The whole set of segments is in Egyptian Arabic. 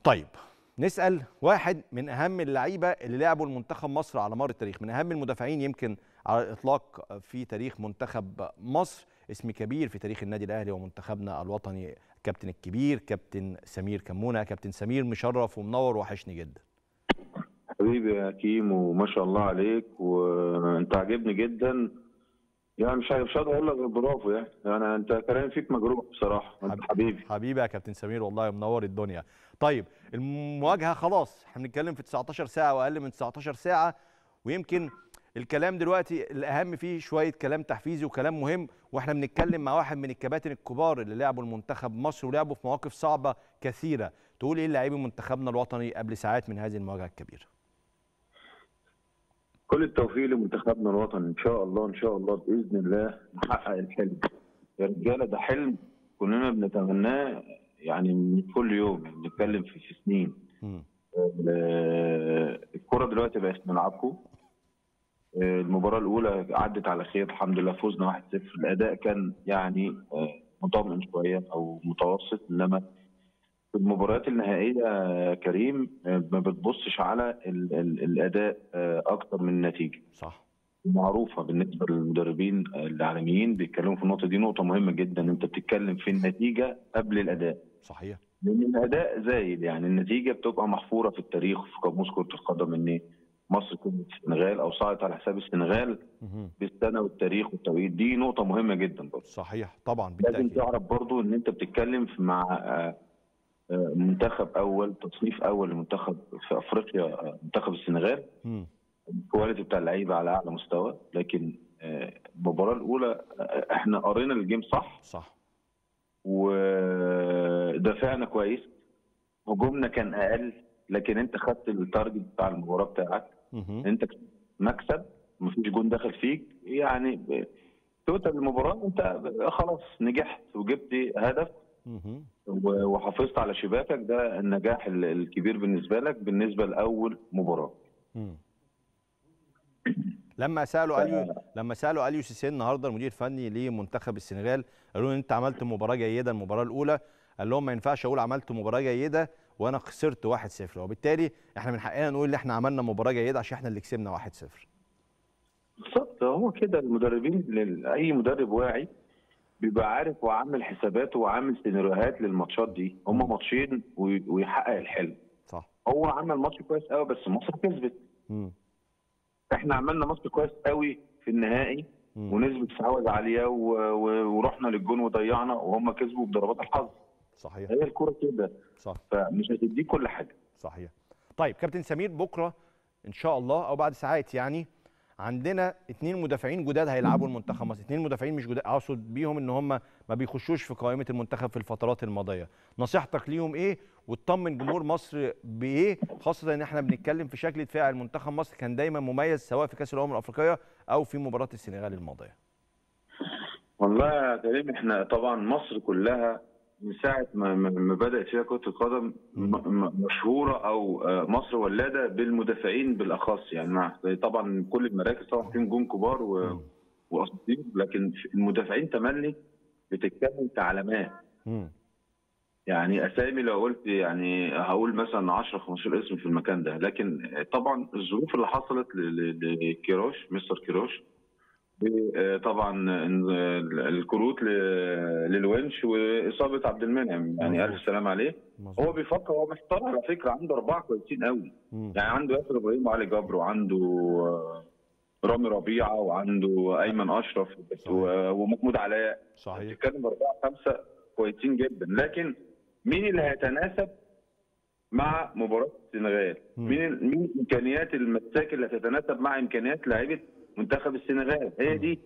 طيب نسال واحد من اهم اللعيبه اللي لعبوا المنتخب مصر على مر التاريخ من اهم المدافعين يمكن على الاطلاق في تاريخ منتخب مصر اسم كبير في تاريخ النادي الاهلي ومنتخبنا الوطني كابتن الكبير كابتن سمير كمونه كابتن سمير مشرف ومنور وحشني جدا حبيبي يا كيم وما شاء الله عليك وانت عاجبني جدا يعني مش مش هقدر اقول لك غير برافو يعني يعني انت كلام فيك مجروح بصراحه انت حبيبي حبيبي يا كابتن سمير والله منور الدنيا طيب المواجهه خلاص احنا بنتكلم في 19 ساعه واقل من 19 ساعه ويمكن الكلام دلوقتي الاهم فيه شويه كلام تحفيزي وكلام مهم واحنا بنتكلم مع واحد من الكباتن الكبار اللي لعبوا المنتخب مصر ولعبوا في مواقف صعبه كثيره تقول ايه لاعبي منتخبنا الوطني قبل ساعات من هذه المواجهه الكبيره كل التوفيق لمنتخبنا الوطني ان شاء الله ان شاء الله باذن الله نحقق الحلم يا رجاله ده حلم كلنا بنتمناه يعني من كل يوم يعني بنتكلم في, في سنين مم. آه، الكرة دلوقتي بقت في ملعبكم آه، المباراة الأولى عدت على خير الحمد لله فوزنا 1-0 الأداء كان يعني آه، مطمئن شوية أو متوسط إنما في المباريات النهائية يا كريم آه، ما بتبصش على ال ال الأداء آه، أكتر من النتيجة صح معروفة بالنسبة للمدربين العالميين بيتكلموا في النقطة دي نقطة مهمة جدا أنت بتتكلم في النتيجة قبل الأداء صحيح لان الاداء زايد يعني النتيجه بتبقى محفوره في التاريخ في قاموس كره القدم ان مصر كسبت السنغال او صعدت على حساب السنغال مهم. بالسنه والتاريخ والتوقيت دي نقطه مهمه جدا برضه صحيح طبعا لازم بالتاكيد تعرف برضه ان انت بتتكلم في مع آه، آه، منتخب اول تصنيف اول لمنتخب في افريقيا آه، منتخب السنغال مم. الكواليتي بتاع اللعيبه على اعلى مستوى لكن آه، المباراه الاولى آه، احنا قرينا الجيم صح صح ودافعنا كويس هجومنا كان اقل لكن انت خدت التارجت بتاع المباراه بتاعك مهم. انت مكسب مفيش جون دخل فيك يعني ب- توتال المباراه انت خلاص نجحت وجبت هدف مهم. و- وحافظت على شباكك ده النجاح ال- الكبير بالنسبه لك بالنسبه لاول مباراه مم. لما سالوا اليو لما سالوا اليو سيسي النهارده المدير الفني لمنتخب السنغال قالوا له انت عملت مباراه جيده المباراه الاولى قال لهم ما ينفعش اقول عملت مباراه جيده وانا خسرت 1-0 وبالتالي احنا من حقنا نقول ان احنا عملنا مباراه جيده عشان احنا اللي كسبنا 1-0 بالظبط هو كده المدربين لل- اي مدرب واعي بيبقى عارف وعامل حساباته وعامل سيناريوهات للماتشات دي هم ماتشين وي- ويحقق الحلم صح هو عمل ماتش كويس قوي بس مصر كسبت مم. احنا عملنا ماتش كويس قوي في النهائي مم. ونسبه استحواذ عاليه و... و... ورحنا للجون وضيعنا وهم كسبوا بضربات الحظ صحيح هي الكوره كده صح فمش هتديك كل حاجه صحيح طيب كابتن سمير بكره ان شاء الله او بعد ساعات يعني عندنا اتنين مدافعين جداد هيلعبوا المنتخب مصر اتنين مدافعين مش جداد اقصد بيهم ان هم ما بيخشوش في قائمه المنتخب في الفترات الماضيه نصيحتك ليهم ايه وتطمن جمهور مصر بايه خاصه ان احنا بنتكلم في شكل دفاع المنتخب مصر كان دايما مميز سواء في كاس الامم الافريقيه او في مباراه السنغال الماضيه والله يا كريم احنا طبعا مصر كلها من ساعه ما ما ما بدات فيها كره القدم م- م- مشهوره او آه، مصر ولاده بالمدافعين بالاخص يعني مع طبعا كل المراكز طبعا فيهم جون كبار و... واساطير لكن في المدافعين تملي بتتكلم كعلامات مم. يعني اسامي لو قلت يعني هقول مثلا 10 15 اسم في المكان ده لكن طبعا الظروف اللي حصلت ل- ل- لكيروش مستر كيروش ب- طبعا الكروت ل- للونش واصابه عبد المنعم يعني مظبوط. الف سلام عليه مظبوط. هو بيفكر هو محتار على فكره عنده اربعه كويسين قوي مم. يعني عنده ياسر ابراهيم وعلي جبر وعنده آه، رامي ربيعه وعنده ايمن اشرف و- ومحمود علاء صحيح بتتكلم اربعه خمسه كويسين جدا لكن مين اللي هيتناسب مع مباراه السنغال؟ مم. مين ال- مين امكانيات المساك اللي هتتناسب مع امكانيات لاعيبه منتخب السنغال؟ هي دي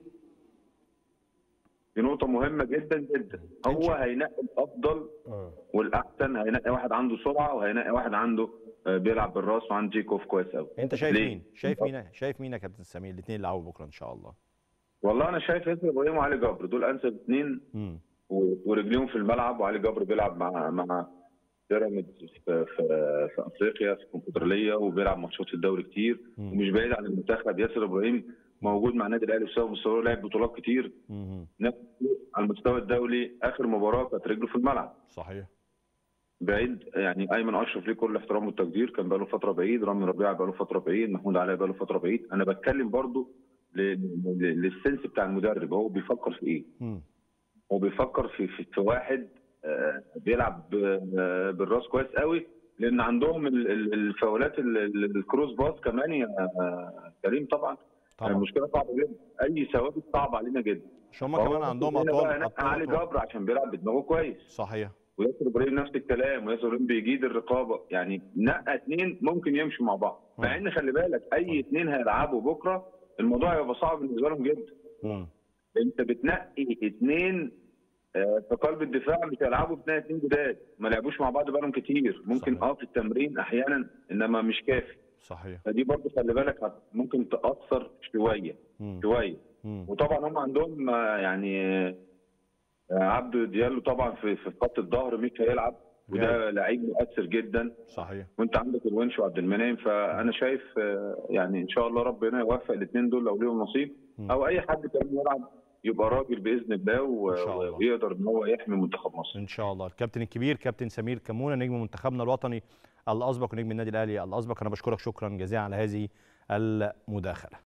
دي نقطة مهمة جدا جدا هو هينقي الأفضل آه. والأحسن هينقي واحد عنده سرعة وهينقي واحد عنده آه، بيلعب بالراس وعنده تيك اوف كويس قوي انت شايف ليه؟ مين شايف مين شايف مين يا كابتن سمير الاثنين اللي لعبوا بكره ان شاء الله والله أنا شايف ياسر إبراهيم وعلي جبر دول أنسب اثنين مم. و- ورجليهم في الملعب وعلي جبر بيلعب مع مع بيراميدز في, في, في افريقيا في الكونفدراليه وبيلعب ماتشات في الدوري كتير مم. ومش بعيد عن المنتخب ياسر ابراهيم موجود مع النادي الاهلي بسبب مستواه لعب بطولات كتير مم. نفس على المستوى الدولي اخر مباراه كانت رجله في الملعب صحيح بعيد يعني ايمن اشرف ليه كل الاحترام والتقدير كان بقاله فتره بعيد رامي ربيعه بقاله فتره بعيد محمود علاء بقاله فتره بعيد انا بتكلم برضو ل- ل- للسنس بتاع المدرب هو بيفكر في ايه مم. هو بيفكر في في, في واحد آه، بيلعب ب- آه، بالراس كويس قوي لان عندهم ال- ال- الفاولات ال- ال- الكروس باس كمان يا آه، كريم طبعا طبعا المشكله صعبه جدا اي ثوابت صعبه علينا جدا مش هم فهو كمان عندهم هنا اطوال بقى هناك أطوال- علي أطوال. جبر عشان بيلعب بدماغه كويس صحيح وياسر ابراهيم نفس الكلام وياسر ابراهيم بيجيد الرقابه يعني نقى اثنين ممكن يمشوا مع بعض مع ان خلي بالك اي اثنين هيلعبوا بكره الموضوع هيبقى صعب بالنسبه لهم جدا مم. انت بتنقي اثنين آه، في قلب الدفاع مش هيلعبوا باثنين اثنين جداد ما لعبوش مع بعض بقالهم كتير ممكن صحيح. اه في التمرين احيانا انما مش كافي صحيح فدي برضه خلي بالك هت- ممكن تاثر شويه مم. شويه مم. وطبعا هم عندهم آه، يعني آه، عبد ديالو طبعا في في خط الظهر مش هيلعب وده لعيب مؤثر جدا صحيح وانت عندك الونش وعبد المنعم فانا شايف آه، يعني ان شاء الله ربنا يوفق الاثنين دول لو ليهم نصيب مم. او اي حد كمان يلعب يبقى راجل باذن الله و- إن شاء الله. ويقدر ان هو يحمي منتخب مصر ان شاء الله الكابتن الكبير كابتن سمير كمونه نجم منتخبنا الوطني الاسبق ونجم النادي الاهلي الاسبق انا بشكرك شكرا جزيلا على هذه المداخله